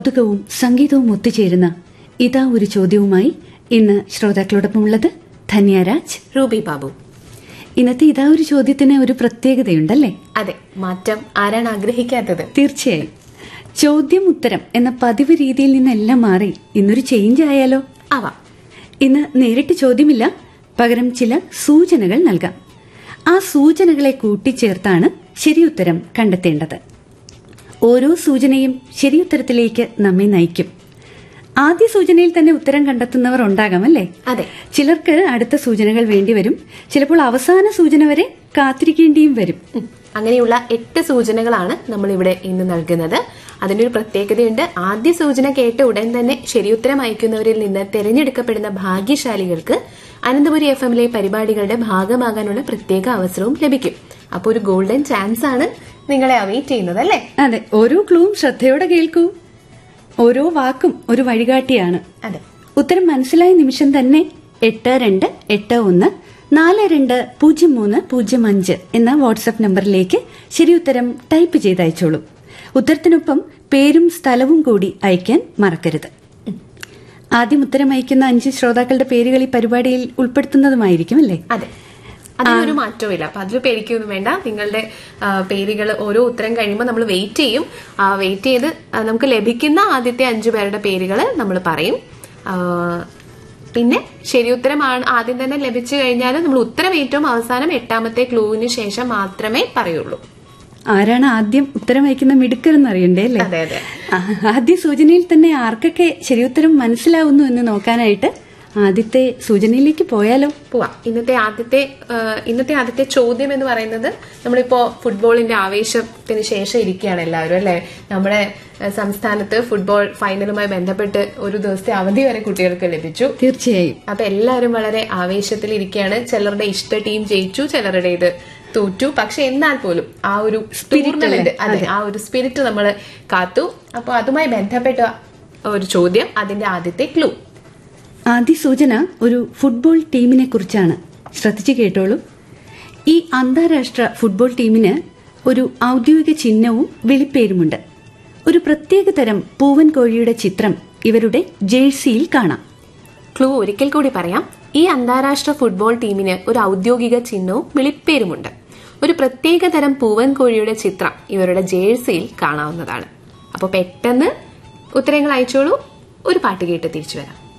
കൗതുകവും സംഗീതവും ഒത്തുചേരുന്ന ഇതാ ഒരു ചോദ്യവുമായി ഇന്ന് ശ്രോതാക്കളോടൊപ്പമുള്ളത് ധന്യരാജ് റൂബി ബാബു ഇന്നത്തെ ഇതാ ഒരു ചോദ്യത്തിന് ഒരു പ്രത്യേകതയുണ്ടല്ലേ അതെ മാറ്റം ആരാണ് ആഗ്രഹിക്കാത്തത് തീർച്ചയായും ചോദ്യം ഉത്തരം എന്ന പതിവ് രീതിയിൽ നിന്നെല്ലാം മാറി ഇന്നൊരു ചേഞ്ച് ആയാലോ ആവാം ഇന്ന് നേരിട്ട് ചോദ്യമില്ല പകരം ചില സൂചനകൾ നൽകാം ആ സൂചനകളെ കൂട്ടിച്ചേർത്താണ് ശരിയുത്തരം കണ്ടെത്തേണ്ടത് ഓരോ സൂചനയും ശരിയുത്തരത്തിലേക്ക് നമ്മെ നയിക്കും ആദ്യ സൂചനയിൽ തന്നെ ഉത്തരം കണ്ടെത്തുന്നവർ ഉണ്ടാകാം അല്ലേ അതെ ചിലർക്ക് അടുത്ത സൂചനകൾ വേണ്ടിവരും ചിലപ്പോൾ അവസാന സൂചന വരെ കാത്തിരിക്കേണ്ടിയും വരും ഉം. അങ്ങനെയുള്ള എട്ട് സൂചനകളാണ് നമ്മൾ ഇവിടെ ഇന്ന് നൽകുന്നത് അതിന്റെ ഒരു പ്രത്യേകതയുണ്ട് ആദ്യ സൂചന കേട്ട ഉടൻ തന്നെ ശരിയുത്തരം അയക്കുന്നവരിൽ നിന്ന് തെരഞ്ഞെടുക്കപ്പെടുന്ന ഭാഗ്യശാലികൾക്ക് അനന്തപുരി എഫ് എമ്മിലെ പരിപാടികളുടെ ഭാഗമാകാനുള്ള പ്രത്യേക അവസരവും ലഭിക്കും അപ്പോൾ ഒരു ഗോൾഡൻ ചാൻസ് ആണ് നിങ്ങളെ അവൈറ്റ് ചെയ്യുന്നത് അല്ലേ അതെ ഓരോ ക്ലൂവും ശ്രദ്ധയോടെ കേൾക്കൂ ഓരോ വാക്കും ഒരു വഴികാട്ടിയാണ് അതെ ഉത്തരം മനസ്സിലായ നിമിഷം തന്നെ എട്ട് രണ്ട് എട്ട് ഒന്ന് നാല് രണ്ട് പൂജ്യം മൂന്ന് പൂജ്യം അഞ്ച് എന്ന വാട്സ്ആപ്പ് നമ്പറിലേക്ക് ശരിയുത്തരം ടൈപ്പ് ചെയ്ത് അയച്ചോളൂ ഉത്തരത്തിനൊപ്പം പേരും സ്ഥലവും കൂടി അയക്കാൻ മറക്കരുത് ആദ്യം ഉത്തരം അയക്കുന്ന അഞ്ച് ശ്രോതാക്കളുടെ പേരുകൾ ഈ പരിപാടിയിൽ ഉൾപ്പെടുത്തുന്നതുമായിരിക്കും അല്ലേ അതെ അതിനൊരു മാറ്റവും അപ്പൊ അതിൽ പേടിക്കൊന്നും വേണ്ട നിങ്ങളുടെ പേരുകൾ ഓരോ ഉത്തരം കഴിയുമ്പോൾ നമ്മൾ വെയിറ്റ് ചെയ്യും വെയിറ്റ് ചെയ്ത് ആ, നമുക്ക് ലഭിക്കുന്ന ആദ്യത്തെ അഞ്ചു പേരുടെ പേരുകൾ നമ്മൾ പറയും ആ, പിന്നെ ശരി ഉത്തരമാണ് ആദ്യം തന്നെ ലഭിച്ചു കഴിഞ്ഞാൽ നമ്മൾ ഉത്തരം ഏറ്റവും അവസാനം എട്ടാമത്തെ ക്ലൂവിന് ശേഷം മാത്രമേ പറയുള്ളൂ ആരാണ് ആദ്യം ഉത്തരം അയക്കുന്ന മിടുക്കരെന്ന് അറിയണ്ടേ അല്ലേ അതെ അതെ ആ, ആദ്യ സൂചനയിൽ തന്നെ ആർക്കൊക്കെ ശരിയുത്തരം മനസ്സിലാവുന്നു എന്ന് നോക്കാനായിട്ട് ആദ്യത്തെ സൂചനയിലേക്ക് പോയാലോ പോവാം ഇന്നത്തെ ആദ്യത്തെ ആ, ഇന്നത്തെ ആദ്യത്തെ ചോദ്യം എന്ന് പറയുന്നത് നമ്മളിപ്പോ ഫുട്ബോളിന്റെ ആവേശത്തിന് ശേഷം ഇരിക്കുകയാണ് എല്ലാവരും അല്ലെ നമ്മുടെ ആ, സംസ്ഥാനത്ത് ഫുട്ബോൾ ഫൈനലുമായി ബന്ധപ്പെട്ട് ഒരു ദിവസത്തെ അവധി വരെ കുട്ടികൾക്ക് ലഭിച്ചു തീർച്ചയായും അപ്പൊ എല്ലാവരും വളരെ ആവേശത്തിലിരിക്കുകയാണ് ചിലരുടെ ഇഷ്ട ടീം ജയിച്ചു ചിലരുടേത് തോറ്റു പക്ഷെ എന്നാൽ പോലും ആ ഒരു ടൂർണമെന്റ് അതെ ആ ഒരു സ്പിരിറ്റ് നമ്മൾ കാത്തു അപ്പൊ അതുമായി ബന്ധപ്പെട്ട ഒരു ചോദ്യം അതിന്റെ ആദ്യത്തെ ക്ലൂ ആദ്യ സൂചന ഒരു ഫുട്ബോൾ ടീമിനെ കുറിച്ചാണ് ശ്രദ്ധിച്ചു കേട്ടോളൂ ഈ അന്താരാഷ്ട്ര ഫുട്ബോൾ ടീമിന് ഒരു ഔദ്യോഗിക ചിഹ്നവും വിളിപ്പേരുമുണ്ട് ഒരു പ്രത്യേക തരം പൂവൻ കോഴിയുടെ ചിത്രം ഇവരുടെ ജേഴ്സിയിൽ കാണാം ക്ലൂ ഒരിക്കൽ കൂടി പറയാം ഈ അന്താരാഷ്ട്ര ഫുട്ബോൾ ടീമിന് ഒരു ഔദ്യോഗിക ചിഹ്നവും വിളിപ്പേരുമുണ്ട് ഒരു പ്രത്യേക തരം പൂവൻ കോഴിയുടെ ചിത്രം ഇവരുടെ ജേഴ്സിയിൽ കാണാവുന്നതാണ് അപ്പോൾ പെട്ടെന്ന് ഉത്തരങ്ങൾ അയച്ചോളൂ ഒരു പാട്ട് കേട്ട് തിരിച്ചു വരാം